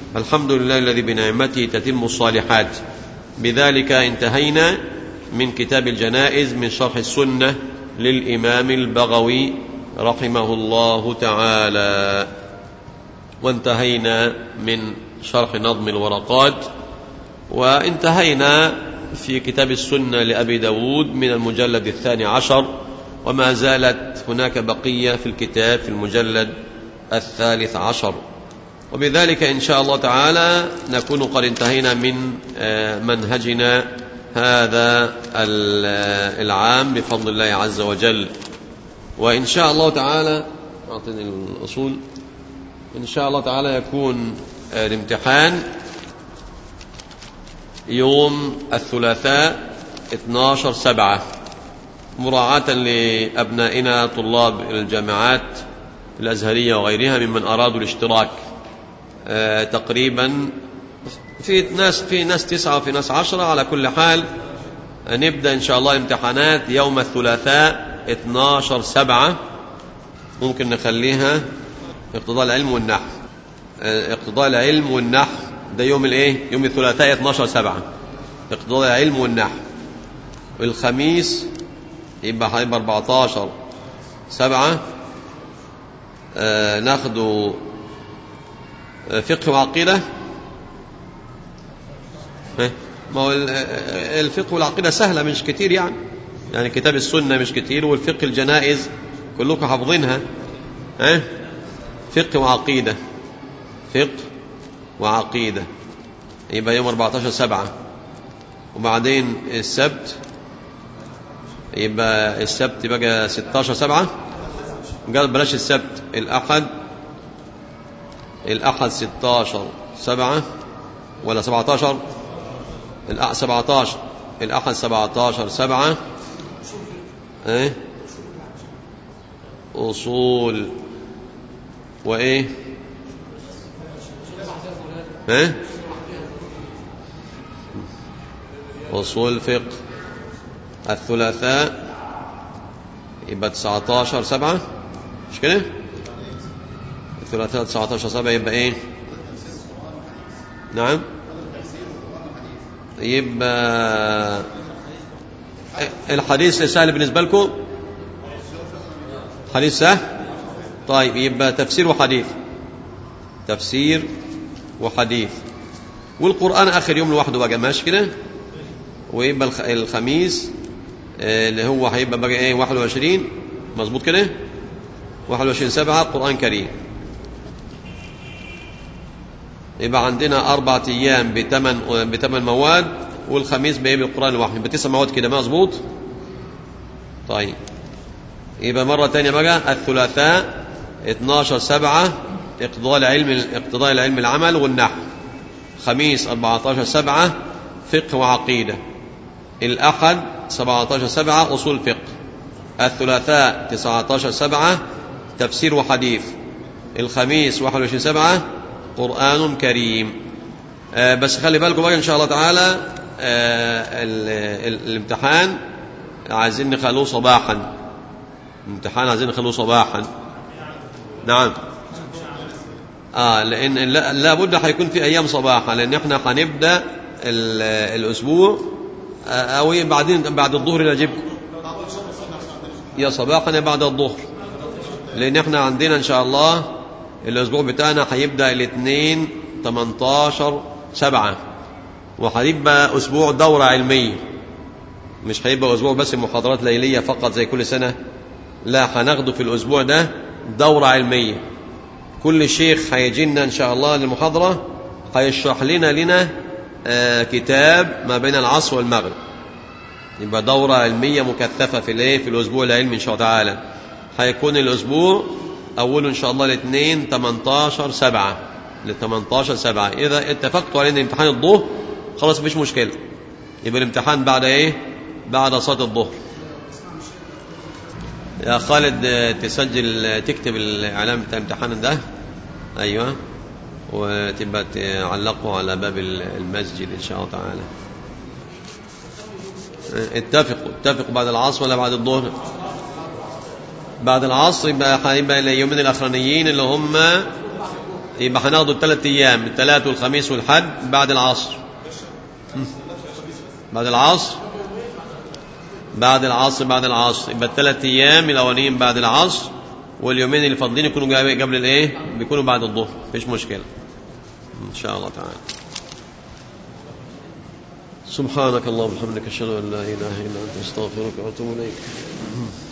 الحمد لله الذي بنعمته تتم الصالحات بذلك انتهينا من كتاب الجنائز من شرح السنة للإمام البغوي رحمه الله تعالى وانتهينا من شرح نظم الورقات وانتهينا في كتاب السنة لأبي داود من المجلد الثاني عشر وما زالت هناك بقية في الكتاب في المجلد الثالث عشر وبذلك إن شاء الله تعالى نكون قد انتهينا من منهجنا هذا العام بفضل الله عز وجل وإن شاء الله تعالى أعطني الأصول إن شاء الله تعالى يكون الامتحان يوم الثلاثاء 12 سبعة مراعاة لأبنائنا طلاب الجامعات الأزهرية وغيرها ممن أرادوا الاشتراك تقريبا في ناس في ناس تسعة وفي ناس عشرة على كل حال نبدأ إن شاء الله الامتحانات يوم الثلاثاء 12 سبعة ممكن نخليها اقتضاء العلم والنحو اقتضاء العلم والنحو ده يوم الايه يوم الثلاثاء 12 سبعة اقتضاء العلم والنحو الخميس يبقى هيبقى 14 سبعة آه ناخده فقه وعقيدة ما هو الفقه والعقيدة سهلة مش كتير يعني يعني كتاب السنة مش كتير والفقه الجنائز كلكم حافظينها ها فقه وعقيدة فقه وعقيدة يبقى يوم 14 سبعة وبعدين السبت يبقى السبت بقى 16 سبعة قال بلاش السبت الأحد الأحد 16 سبعة ولا 17 الأحد 17 الأحد 17 سبعة ايه أصول وإيه ها أصول فقه الثلاثاء يبقى 19 سبعة مش كده الثلاثاء 19 سبعة يبقى ايه نعم يبقى الحديث سهل بالنسبة لكم حديث سهل طيب يبقى تفسير وحديث تفسير وحديث والقرآن آخر يوم لوحده بقى ماشي كده ويبقى الخميس اللي هو هيبقى بقى ايه 21 مظبوط كده 21 سبعة قرآن كريم يبقى عندنا أربعة أيام بثمان بثمان مواد والخميس بإيه بالقرآن الواحد بتسع مواد كده مظبوط طيب يبقى مرة تانية بقى الثلاثاء 12 سبعة اقتضاء العلم اقتضاء العلم العمل والنحو خميس 14 سبعة فقه وعقيدة الأحد 17 سبعة أصول فقه الثلاثاء 19 سبعة تفسير وحديث الخميس 21 سبعة قرآن كريم آه بس خلي بالكم بقى إن شاء الله تعالى آه الامتحان عايزين نخلوه صباحا الامتحان عايزين نخلوه صباحا نعم آه لأن لا بد هيكون في أيام صباحا لأن احنا هنبدأ الأسبوع أو بعدين بعد الظهر نجيب يا صباحا يا بعد الظهر لأن احنا عندنا إن شاء الله الأسبوع بتاعنا هيبدأ الاثنين 18 سبعة وهيبقى أسبوع دورة علمية مش هيبقى أسبوع بس محاضرات ليلية فقط زي كل سنة لا هناخده في الأسبوع ده دورة علمية كل شيخ هيجي لنا إن شاء الله للمحاضرة هيشرح لنا لنا آه كتاب ما بين العصر والمغرب يبقى دورة علمية مكثفة في الايه في الأسبوع العلمي إن شاء الله تعالى هيكون الأسبوع أوله إن شاء الله الاثنين 18 سبعة ل 18 سبعة إذا اتفقتوا على إن امتحان الظهر خلاص مفيش مشكلة يبقى الامتحان بعد إيه؟ بعد صلاة الظهر يا خالد تسجل تكتب الإعلان بتاع الامتحان ده أيوه وتبقى تعلقه على باب المسجد إن شاء الله تعالى اتفقوا اتفقوا بعد العصر ولا بعد الظهر بعد العصر يبقى هيبقى اليومين الاخرانيين اللي هم يبقى هناخده الثلاث ايام الثلاث والخميس والحد بعد العصر بعد العصر بعد العصر بعد العصر يبقى الثلاث ايام الاولين بعد العصر واليومين اللي فاضلين يكونوا قبل الايه بيكونوا بعد الظهر مفيش مشكله ان شاء الله تعالى سبحانك اللهم وبحمدك اشهد ان لا اله الا انت استغفرك واتوب اليك